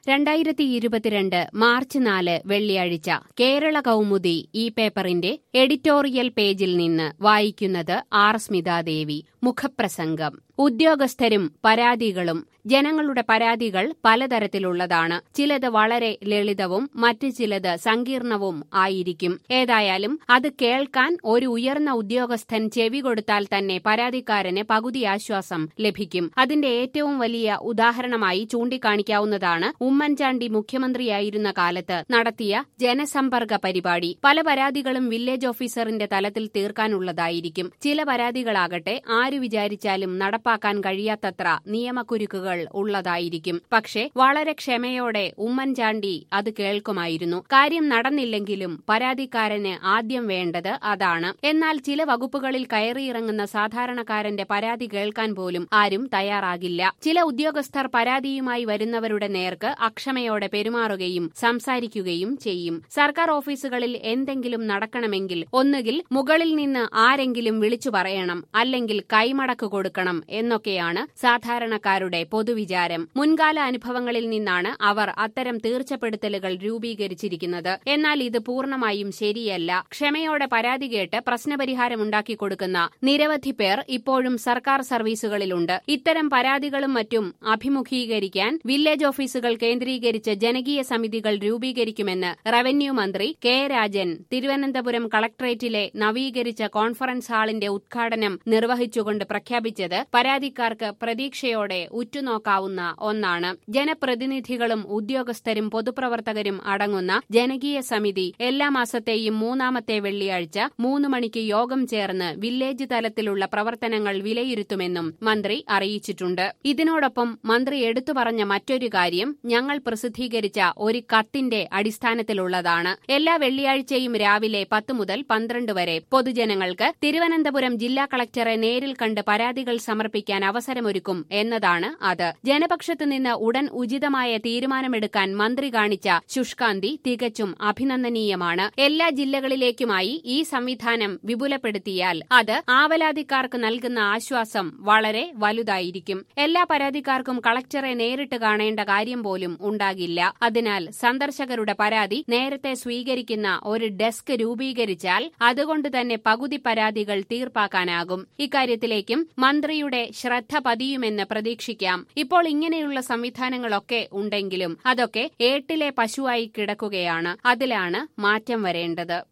രണ്ടായിരത്തി ഇരുപത്തിരണ്ട് മാർച്ച് നാല് വെള്ളിയാഴ്ച കേരള കൗമുദി ഈ പേപ്പറിന്റെ എഡിറ്റോറിയൽ പേജിൽ നിന്ന് വായിക്കുന്നത് ആർ സ്മിതാദേവി മുഖപ്രസംഗം ഉദ്യോഗസ്ഥരും പരാതികളും ജനങ്ങളുടെ പരാതികൾ പലതരത്തിലുള്ളതാണ് ചിലത് വളരെ ലളിതവും മറ്റു ചിലത് സങ്കീർണവും ആയിരിക്കും ഏതായാലും അത് കേൾക്കാൻ ഒരു ഉയർന്ന ഉദ്യോഗസ്ഥൻ ചെവി കൊടുത്താൽ തന്നെ പരാതിക്കാരന് പകുതി ആശ്വാസം ലഭിക്കും അതിന്റെ ഏറ്റവും വലിയ ഉദാഹരണമായി ചൂണ്ടിക്കാണിക്കാവുന്നതാണ് ഉമ്മൻചാണ്ടി മുഖ്യമന്ത്രിയായിരുന്ന കാലത്ത് നടത്തിയ ജനസമ്പർക്ക പരിപാടി പല പരാതികളും വില്ലേജ് ഓഫീസറിന്റെ തലത്തിൽ തീർക്കാനുള്ളതായിരിക്കും ചില പരാതികളാകട്ടെ ആരു വിചാരിച്ചാലും നടപ്പാക്കാൻ കഴിയാത്തത്ര നിയമക്കുരുക്കുകൾ ഉള്ളതായിരിക്കും പക്ഷേ വളരെ ക്ഷമയോടെ ഉമ്മൻചാണ്ടി അത് കേൾക്കുമായിരുന്നു കാര്യം നടന്നില്ലെങ്കിലും പരാതിക്കാരന് ആദ്യം വേണ്ടത് അതാണ് എന്നാൽ ചില വകുപ്പുകളിൽ കയറിയിറങ്ങുന്ന സാധാരണക്കാരന്റെ പരാതി കേൾക്കാൻ പോലും ആരും തയ്യാറാകില്ല ചില ഉദ്യോഗസ്ഥർ പരാതിയുമായി വരുന്നവരുടെ നേർക്ക് അക്ഷമയോടെ പെരുമാറുകയും സംസാരിക്കുകയും ചെയ്യും സർക്കാർ ഓഫീസുകളിൽ എന്തെങ്കിലും നടക്കണമെങ്കിൽ ഒന്നുകിൽ മുകളിൽ നിന്ന് ആരെങ്കിലും വിളിച്ചു പറയണം അല്ലെങ്കിൽ കൈമടക്ക് കൊടുക്കണം എന്നൊക്കെയാണ് സാധാരണക്കാരുടെ പൊതുവിചാരം മുൻകാല അനുഭവങ്ങളിൽ നിന്നാണ് അവർ അത്തരം തീർച്ചപ്പെടുത്തലുകൾ രൂപീകരിച്ചിരിക്കുന്നത് എന്നാൽ ഇത് പൂർണ്ണമായും ശരിയല്ല ക്ഷമയോടെ പരാതി കേട്ട് പ്രശ്നപരിഹാരമുണ്ടാക്കി കൊടുക്കുന്ന നിരവധി പേർ ഇപ്പോഴും സർക്കാർ സർവീസുകളിലുണ്ട് ഇത്തരം പരാതികളും മറ്റും അഭിമുഖീകരിക്കാൻ വില്ലേജ് ഓഫീസുകൾ കേന്ദ്രീകരിച്ച് ജനകീയ സമിതികൾ രൂപീകരിക്കുമെന്ന് റവന്യൂ മന്ത്രി കെ രാജൻ തിരുവനന്തപുരം കളക്ടറേറ്റിലെ നവീകരിച്ച കോൺഫറൻസ് ഹാളിന്റെ ഉദ്ഘാടനം നിർവഹിച്ചുകൊണ്ട് പ്രഖ്യാപിച്ചത് പരാതിക്കാർക്ക് പ്രതീക്ഷയോടെ ഉറ്റുനോക്കാവുന്ന ഒന്നാണ് ജനപ്രതിനിധികളും ഉദ്യോഗസ്ഥരും പൊതുപ്രവർത്തകരും അടങ്ങുന്ന ജനകീയ സമിതി എല്ലാ മാസത്തെയും മൂന്നാമത്തെ വെള്ളിയാഴ്ച മൂന്ന് മണിക്ക് യോഗം ചേർന്ന് വില്ലേജ് തലത്തിലുള്ള പ്രവർത്തനങ്ങൾ വിലയിരുത്തുമെന്നും മന്ത്രി അറിയിച്ചിട്ടുണ്ട് ഇതിനോടൊപ്പം മന്ത്രി എടുത്തു പറഞ്ഞ മറ്റൊരു കാര്യം ഞങ്ങൾ പ്രസിദ്ധീകരിച്ച ഒരു കത്തിന്റെ അടിസ്ഥാനത്തിലുള്ളതാണ് എല്ലാ വെള്ളിയാഴ്ചയും രാവിലെ പത്ത് മുതൽ പന്ത്രണ്ട് വരെ പൊതുജനങ്ങൾക്ക് തിരുവനന്തപുരം ജില്ലാ കളക്ടറെ നേരിൽ കണ്ട് പരാതികൾ സമർപ്പിക്കാൻ അവസരമൊരുക്കും എന്നതാണ് അത് ജനപക്ഷത്തു നിന്ന് ഉടൻ ഉചിതമായ തീരുമാനമെടുക്കാൻ മന്ത്രി കാണിച്ച ശുഷ്കാന്തി തികച്ചും അഭിനന്ദനീയമാണ് എല്ലാ ജില്ലകളിലേക്കുമായി ഈ സംവിധാനം വിപുലപ്പെടുത്തിയാൽ അത് ആവലാതിക്കാർക്ക് നൽകുന്ന ആശ്വാസം വളരെ വലുതായിരിക്കും എല്ലാ പരാതിക്കാർക്കും കളക്ടറെ നേരിട്ട് കാണേണ്ട കാര്യം പോലും ഉണ്ടാകില്ല അതിനാൽ സന്ദർശകരുടെ പരാതി നേരത്തെ സ്വീകരിക്കുന്ന ഒരു ഡെസ്ക് രൂപീകരിച്ചാൽ അതുകൊണ്ട് തന്നെ പകുതി പരാതികൾ തീർപ്പാക്കാനാകും ഇക്കാര്യത്തിലേക്കും മന്ത്രിയുടെ ശ്രദ്ധ പതിയുമെന്ന് പ്രതീക്ഷിക്കാം ഇപ്പോൾ ഇങ്ങനെയുള്ള സംവിധാനങ്ങളൊക്കെ ഉണ്ടെങ്കിലും അതൊക്കെ ഏട്ടിലെ പശുവായി കിടക്കുകയാണ് അതിലാണ് മാറ്റം വരേണ്ടത്